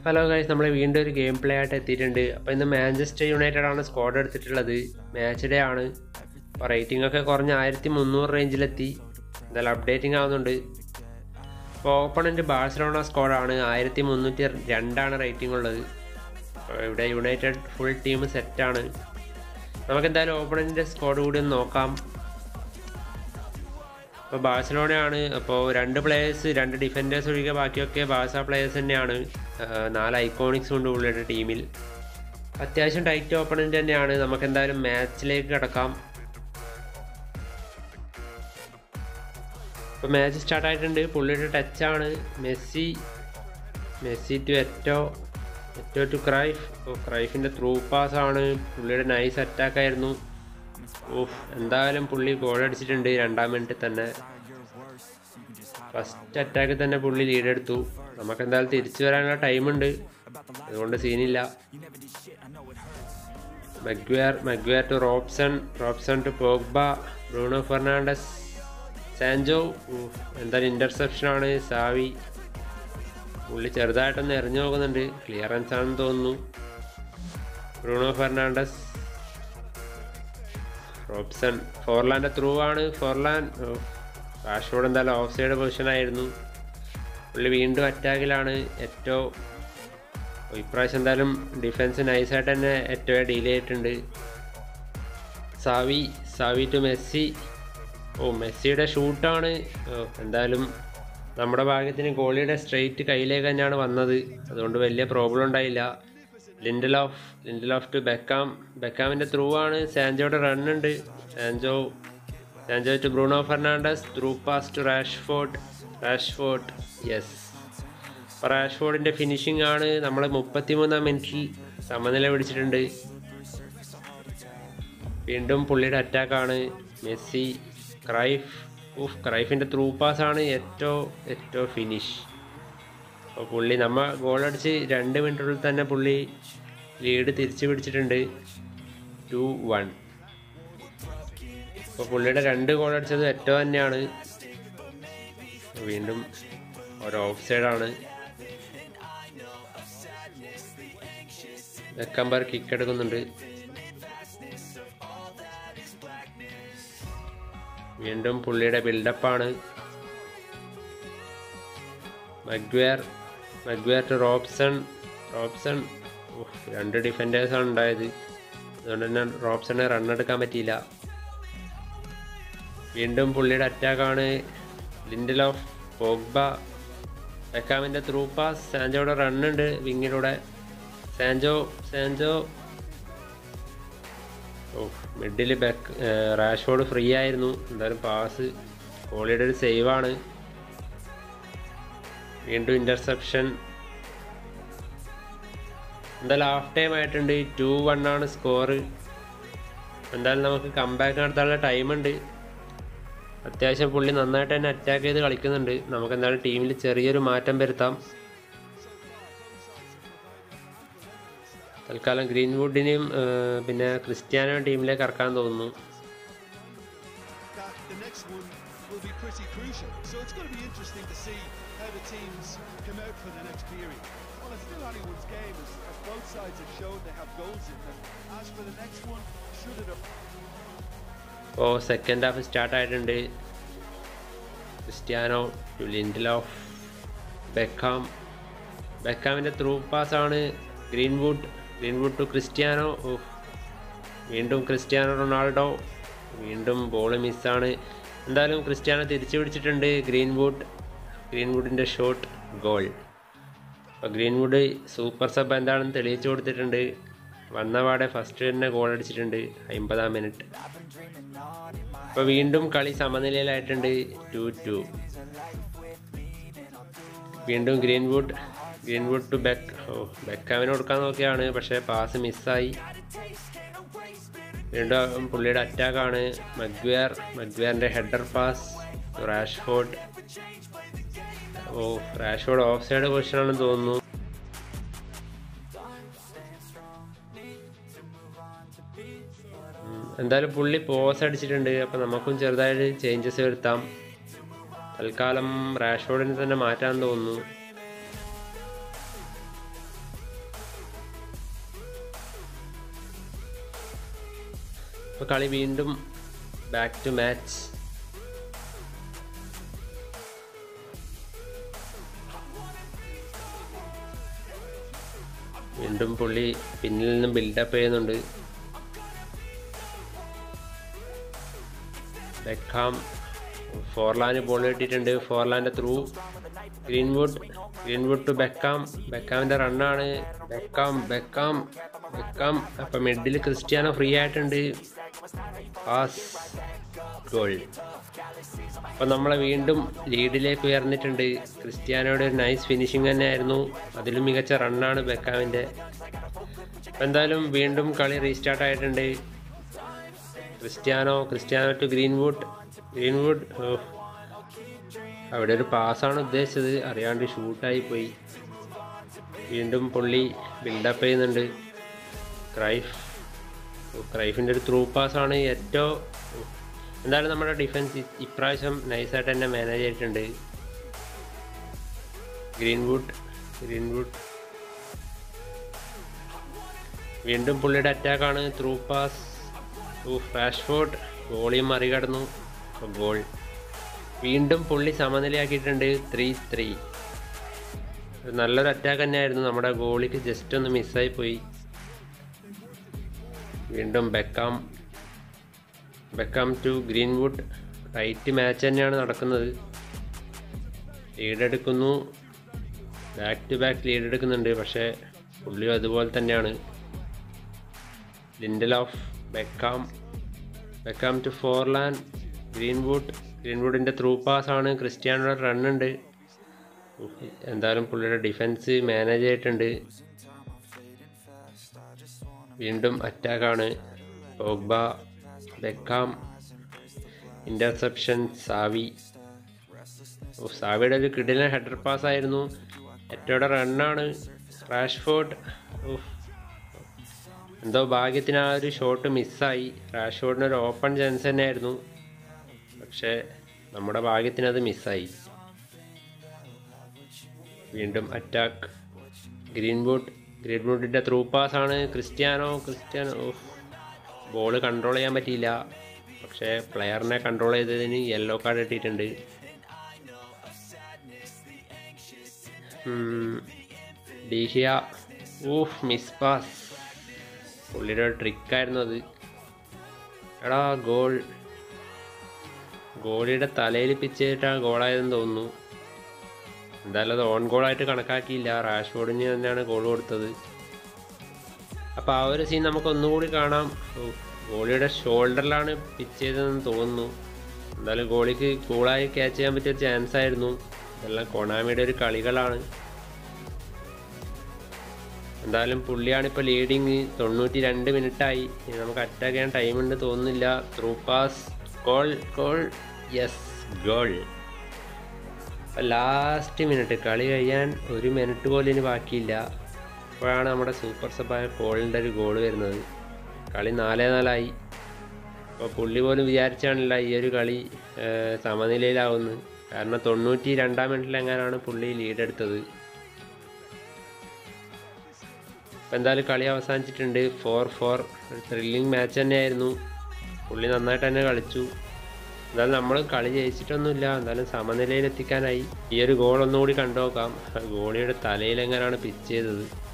Hello guys നമ്മൾ വീണ്ടും ഒരു ഗെയിം പ്ലേ ആയിട്ട് എത്തിയിട്ടുണ്ട് അപ്പോൾ ഇന്ന് മാഞ്ചസ്റ്റർ യുണൈറ്റഡ് ആണ് സ്ക്വാഡ് എടുത്തിട്ടുള്ളത് മാച്ച് ഡേ ആണ് അപ്പോൾ റേറ്റിംഗ് ഒക്കെ കുറഞ്ഞ് ആയിരത്തി മുന്നൂറ് റേഞ്ചിലെത്തി എന്തായാലും അപ്ഡേറ്റിംഗ് ആവുന്നുണ്ട് അപ്പോൾ ഓപ്പണൻറ്റ് ബാഴ്സലോണ സ്ക്വാഡാണ് ആയിരത്തി മുന്നൂറ്റി രണ്ടാണ് റേറ്റിംഗ് ഉള്ളത് അപ്പോൾ ഇവിടെ യുണൈറ്റഡ് ഫുൾ ടീം സെറ്റാണ് നമുക്ക് എന്തായാലും ഓപ്പണൻറ്റിൻ്റെ സ്ക്വാഡ് കൂടി ഒന്ന് നോക്കാം അപ്പോൾ ബാഴ്സലോണയാണ് അപ്പോൾ രണ്ട് പ്ലേയേഴ്സ് രണ്ട് ഡിഫൻഡേഴ്സ് ഒഴികെ ബാക്കിയൊക്കെ ബാഴ്സ പ്ലേയേഴ്സ് തന്നെയാണ് ആഹ് നാല് ഐക്കോണിക്സ് ഉണ്ട് പുള്ളിയുടെ ടീമിൽ അത്യാവശ്യം ടൈറ്റ് ഓപ്പണൻ്റ് തന്നെയാണ് നമുക്ക് എന്തായാലും മാച്ചിലേക്ക് കിടക്കാം ഇപ്പോൾ മാച്ച് സ്റ്റാർട്ട് ആയിട്ടുണ്ട് പുള്ളിയുടെ ടച്ചാണ് Messi Messi to Eto'o Eto'o to Cruyff ഓ ക്രൈഫിൻ്റെ ത്രൂ പാസ് ആണ് പുള്ളിയുടെ നൈസ് അറ്റാക്ക് ആയിരുന്നു ഓഫ് എന്തായാലും പുള്ളി ഗോൾ അടിച്ചിട്ടുണ്ട് രണ്ടാം മിനിറ്റിൽ തന്നെ ഫസ്റ്റ് അറ്റാക്കിൽ തന്നെ പുള്ളി ലീഡ് എടുത്തു നമുക്ക് എന്തായാലും തിരിച്ചു വരാനുള്ള ടൈമുണ്ട് അതുകൊണ്ട് സീനില്ല Maguire Maguire to Robson Robson to Pogba Bruno Fernandes Sancho ഊഫ്, എന്തായാലും ഇന്റർസെപ്ഷൻ ആണ് സാവി പുള്ളി ചെറുതായിട്ടൊന്ന് എറിഞ്ഞു നോക്കുന്നുണ്ട് ക്ലിയറൻസ് ആണെന്ന് തോന്നുന്നു ബ്രൂണോ ഫെർണാണ്ടസ് റോബ്സൺ ഫോർലാൻ്റെ ത്രൂ ആണ് ഫോർലാൻ റാഷ്ഫോർഡ് എന്തായാലും ഓഫ് സൈഡ് പൊസിഷൻ ആയിരുന്നു പുള്ളി വീണ്ടും അറ്റാക്കിലാണ് ഏറ്റവും ഇപ്രാവശ്യം എന്തായാലും ഡിഫൻസ് നൈസായിട്ട് തന്നെ ഏറ്റവും ഡീൽ ചെയ്തിട്ടുണ്ട് സാവി സാവി ടു മെസ്സി ഓ മെസ്സിയുടെ ഷൂട്ടാണ് എന്തായാലും നമ്മുടെ ഭാഗ്യത്തിന് ഗോളിയുടെ സ്ട്രെയിറ്റ് കയ്യിലേക്ക് തന്നെയാണ് വന്നത് അതുകൊണ്ട് വലിയ പ്രോബ്ലം ഉണ്ടായില്ല Lindelof Lindelof to Beckham ബെക്കാമിൻ്റെ ത്രൂ ആണ് സാൻജോയുടെ റൺ ഉണ്ട് Sancho Sancho to Bruno Fernandes through pass to Rashford Rashford yes അപ്പോൾ റാഷ്ഫോർഡിൻ്റെ ഫിനിഷിംഗ് ആണ് നമ്മൾ മുപ്പത്തിമൂന്നാം മിനിറ്റിൽ സമനില പിടിച്ചിട്ടുണ്ട് വീണ്ടും പുള്ളിയുടെ അറ്റാക്കാണ് മെസ്സി ക്രൈഫ് ഊഫ് ക്രൈഫിൻ്റെ ത്രൂ പാസ് ആണ് ഏറ്റവും ഏറ്റവും ഫിനിഷ് അപ്പോൾ പുള്ളി നമ്മ ഗോൾ അടിച്ച് രണ്ട് മിനിറ്റിനുള്ളിൽ തന്നെ പുള്ളി ലീഡ് തിരിച്ചു പിടിച്ചിട്ടുണ്ട് ടു വൺ അപ്പോൾ പുള്ളിയുടെ രണ്ട് ഗോൾ അടിച്ചത് ഏറ്റവും തന്നെയാണ് വീണ്ടും ഒരു ഓഫ് സൈഡാണ് വെക്കമ്പർ കിക്ക് എടുക്കുന്നുണ്ട് വീണ്ടും പുള്ളിയുടെ ബിൽഡപ്പാണ് Maguire Maguire to Robson Robson ഉഫ്, രണ്ട് ഡിഫൻഡേഴ്സാണ് ഉണ്ടായത് അതുകൊണ്ട് തന്നെ റോബ്സണെ റണ്ണെടുക്കാൻ പറ്റിയില്ല വീണ്ടും പുള്ളിയുടെ അറ്റാക്കാണ് ലിൻഡൽ ഓഫ് പോഗ്ബ ബെക്കാമിൻ്റെ ത്രൂ പാസ് സാൻജോയുടെ റണ്ണുണ്ട് വിങ്ങിലൂടെ സാൻജോ സാൻജോ ഓ മിഡിൽ ബെക്ക് റാഷോഡ് ഫ്രീ ആയിരുന്നു എന്തായാലും പാസ് കോഹ്ലിയുടെ ഒരു സേവാണ് വീണ്ടും ഇൻ്റർസെപ്ഷൻ എന്തായാലും ഹാഫ് ടൈം ആയിട്ടുണ്ട് ടു വൺ ആണ് സ്കോർ എന്തായാലും നമുക്ക് കംബാക്ക് നടത്താനുള്ള ടൈമുണ്ട് അത്യാവശ്യം പുള്ളി നന്നായിട്ട് തന്നെ അറ്റാക്ക് ചെയ്ത് കളിക്കുന്നുണ്ട് നമുക്ക് എന്തായാലും ടീമിൽ ചെറിയൊരു മാറ്റം വരുത്താം തൽക്കാലം ഗ്രീൻവുഡിനെയും ഏഹ്, പിന്നെ ക്രിസ്ത്യാനോ ടീമിലേക്ക് ഇറക്കാൻ തോന്നുന്നു that the next one will be pretty crucial. So it's going to be interesting to see how the teams come out for the next period. Well, it's still anyone's game as, as both sides have shown they have goals in them. As for the next one, should it have ഇപ്പോൾ second half start ആയിട്ടുണ്ട് Cristiano to Lindelof Beckham ബെക്കാമിൻ്റെ through പാസ്സാണ് Greenwood Greenwood to Cristiano ഓഹ്. വീണ്ടും Cristiano Ronaldo വീണ്ടും ball മിസ്സാണ് എന്തായാലും Cristiano തിരിച്ചു പിടിച്ചിട്ടുണ്ട് ഗ്രീൻവുഡ് ഗ്രീൻവുഡിൻ്റെ ഷോട്ട് ഗോൾ അപ്പോൾ ഗ്രീൻവുഡ് സൂപ്പർ സബ് എന്താണെന്ന് തെളിയിച്ചു കൊടുത്തിട്ടുണ്ട് വന്നപാടെ ഫസ്റ്റ് തന്നെ ഗോൾ അടിച്ചിട്ടുണ്ട് അമ്പതാം മിനിറ്റ് ഇപ്പോൾ വീണ്ടും കളി സമനിലയിലായിട്ടുണ്ട് ടു ടു വീണ്ടും ഗ്രീൻവുഡ് ഗ്രീൻവുഡ് ടു ബെക്ക് ഓ ബെക്കാമിന് കൊടുക്കാൻ നോക്കിയാണ് പക്ഷേ പാസ് മിസ്സായി വീണ്ടും പുള്ളിയുടെ അറ്റാക്കാണ് മഗ്വേർ മഗ്വേറിൻ്റെ ഹെഡർ പാസ് റാഷ്ഫോർഡ് ഓ റാഷ്ഫോർഡ് ഓഫ് സൈഡ് പൊസിഷനാണെന്ന് തോന്നുന്നു ഉം, എന്തായാലും പുള്ളി പോസ് അടിച്ചിട്ടുണ്ട് അപ്പം നമുക്കും ചെറുതായിട്ട് ചേഞ്ചസ് വരുത്താം തൽക്കാലം റാഷ്ഫോർഡിനെ തന്നെ മാറ്റാൻ തോന്നുന്നു ഇപ്പോൾ കളി വീണ്ടും ബാക്ക് ടു മാച്ച് വീണ്ടും പുള്ളി പിന്നിൽ നിന്നും ബിൽഡപ്പ് ചെയ്യുന്നുണ്ട് ബെക്കാം ഫോർലാൻഡ് ബോൾ കിട്ടിയിട്ടുണ്ട് Forlan through Greenwood Greenwood to Beckham ബെക്കാമിൻ്റെ റണ്ണാണ് ബെക്കാം ബെക്കാം ബെക്കാം അപ്പം മിഡിൽ ക്രിസ്ത്യാനോ ഫ്രീ ആയിട്ടുണ്ട് പാസ് ഗോൾ അപ്പം നമ്മളെ വീണ്ടും ലീഡിലേക്ക് ഉയർന്നിട്ടുണ്ട് ക്രിസ്ത്യാനോയുടെ ഒരു നൈസ് ഫിനിഷിംഗ് തന്നെയായിരുന്നു അതിലും മികച്ച റണ്ണാണ് ബെക്കാമിൻ്റെ അപ്പം എന്തായാലും വീണ്ടും കളി റീസ്റ്റാർട്ട് ആയിട്ടുണ്ട് Cristiano Cristiano to Greenwood Greenwood ഓ, അവിടെ ഒരു പാസ്സാണ് ഉദ്ദേശിച്ചത് അറിയാണ്ട് ഷൂട്ടായി പോയി വീണ്ടും പുള്ളി ബിൽഡപ്പ് ചെയ്യുന്നുണ്ട് ക്രൈഫ് ഓ, ക്രൈഫിൻ്റെ ഒരു ത്രൂ പാസ്സാണ് ഏറ്റവും ഓ, എന്തായാലും നമ്മുടെ ഡിഫൻസ് ഇപ്രാവശ്യം നൈസായിട്ട് തന്നെ മാനേജ് ചെയ്തിട്ടുണ്ട് ഗ്രീൻവുഡ് ഗ്രീൻവുഡ് വീണ്ടും പുള്ളിയുടെ അറ്റാക്കാണ് ത്രൂ പാസ് ഓ ഫ്രാഷ്ഫോർഡ് ഗോളിയും മറികടന്നു ഗോൾ വീണ്ടും പുള്ളി സമനിലയാക്കിയിട്ടുണ്ട് ത്രീ ത്രീ നല്ലൊരു അറ്റാക്ക് തന്നെയായിരുന്നു നമ്മുടെ ഗോളിക്ക് ജസ്റ്റ് ഒന്ന് മിസ്സായി പോയി വീണ്ടും Beckham Beckham to Greenwood tight match തന്നെയാണ് നടക്കുന്നത് ലീഡ് എടുക്കുന്നു ബാക്ക് ടു ബാക്ക് ലീഡ് എടുക്കുന്നുണ്ട് പക്ഷേ പുള്ളിയും അതുപോലെ തന്നെയാണ് Lindelof Beckham Beckham to Forlan Greenwood ഗ്രീൻവുഡിൻ്റെ ത്രൂ പാസ് ആണ് ക്രിസ്ത്യാനോയുടെ റൺ ഉണ്ട് എന്തായാലും പുള്ളിയുടെ ഡിഫൻസ് മാനേജ് ചെയ്തിട്ടുണ്ട് വീണ്ടും അറ്റാക്കാണ് പോഗ്ബ ബെക്കാം ഇൻ്റർസെപ്ഷൻ സാവി ഓ സാവിയുടെ ഒരു കിടിലൻ ഹെഡർ പാസ് ആയിരുന്നു ഏറ്റവും റണ്ണാണ് റാഷ്ഫോർഡ് ഓഫ് എന്തോ ഭാഗ്യത്തിന് ആ ഒരു ഷോട്ട് മിസ്സായി റാഷ്ഫോർഡിന് ഒരു ഓപ്പൺ ചാൻസ് തന്നെയായിരുന്നു പക്ഷേ നമ്മുടെ ഭാഗ്യത്തിന് അത് മിസ്സായി വീണ്ടും അറ്റാക്ക് ഗ്രീൻവുഡ് ഗ്രീൻവുഡിൻ്റെ ത്രൂ പാസ് ആണ് ക്രിസ്ത്യാനോ ക്രിസ്ത്യാനോ ബോൾ കൺട്രോൾ ചെയ്യാൻ പറ്റിയില്ല പക്ഷേ പ്ലെയറിനെ കൺട്രോൾ ചെയ്തതിന് യെല്ലോ കാർഡ് കിട്ടിയിട്ടുണ്ട് ഡീഹിയ ഊഫ് മിസ് പാസ് പുള്ളിയുടെ ഒരു ട്രിക്കായിരുന്നു അത് എടാ ഗോൾ ഗോളിയുടെ തലയിൽ പിച്ച് ചെയ്തിട്ടാണ് ഗോളായതെന്ന് തോന്നുന്നു എന്തായാലും അത് ഓൺ ഗോളായിട്ട് കണക്കാക്കിയില്ല റാഷ്ഫോർഡിന് തന്നെയാണ് ഗോൾ കൊടുത്തത് അപ്പോൾ ആ ഒരു സീൻ നമുക്ക് ഒന്നുകൂടി കാണാം ഓ, ഗോളിയുടെ ഷോൾഡറിലാണ് പിച്ച് ചെയ്തതെന്ന് തോന്നുന്നു എന്തായാലും ഗോളിക്ക് കൂളായി ക്യാച്ച് ചെയ്യാൻ പറ്റിയ ചാൻസ് ആയിരുന്നു ഇതെല്ലാം കൊണാമിയുടെ ഒരു കളികളാണ് എന്തായാലും പുള്ളിയാണ് ഇപ്പോൾ ലീഡിങ് തൊണ്ണൂറ്റി രണ്ട് മിനിറ്റായി ഇനി നമുക്ക് അറ്റാക്ക് ചെയ്യാൻ ടൈമുണ്ട് തോന്നുന്നില്ല through pass goal goal yes goal last minute കളി കഴിയാൻ ഒരു മിനിറ്റ് പോലും ഇനി ബാക്കിയില്ല അപ്പോഴാണ് നമ്മുടെ സൂപ്പർ സബായ കോളിൻ്റെ ഒരു ഗോൾ വരുന്നത് കളി നാലേ നാലായി അപ്പോൾ പുള്ളി പോലും വിചാരിച്ചാണില്ല ഈ ഒരു കളി ഏർ, സമനിലയിലാവുന്നത് കാരണം തൊണ്ണൂറ്റി രണ്ടാം മിനിറ്റിൽ എങ്ങനെയാണ് പുള്ളി ലീഡ് എടുത്തത് അപ്പോൾ എന്തായാലും കളി അവസാനിച്ചിട്ടുണ്ട് ഫോർ ഫോർ ഒരു ത്രില്ലിംഗ് മാച്ച് തന്നെയായിരുന്നു പുള്ളി നന്നായിട്ട് തന്നെ കളിച്ചു എന്നാലും നമ്മൾ കളി ജയിച്ചിട്ടൊന്നുമില്ല എന്നാലും സമനിലയിൽ എത്തിക്കാനായി ഈ ഒരു ഗോൾ ഒന്നുകൂടി കണ്ടു നോക്കാം ഗോളിയുടെ തലയിൽ എങ്ങനെയാണ് പിച്ച് ചെയ്തത്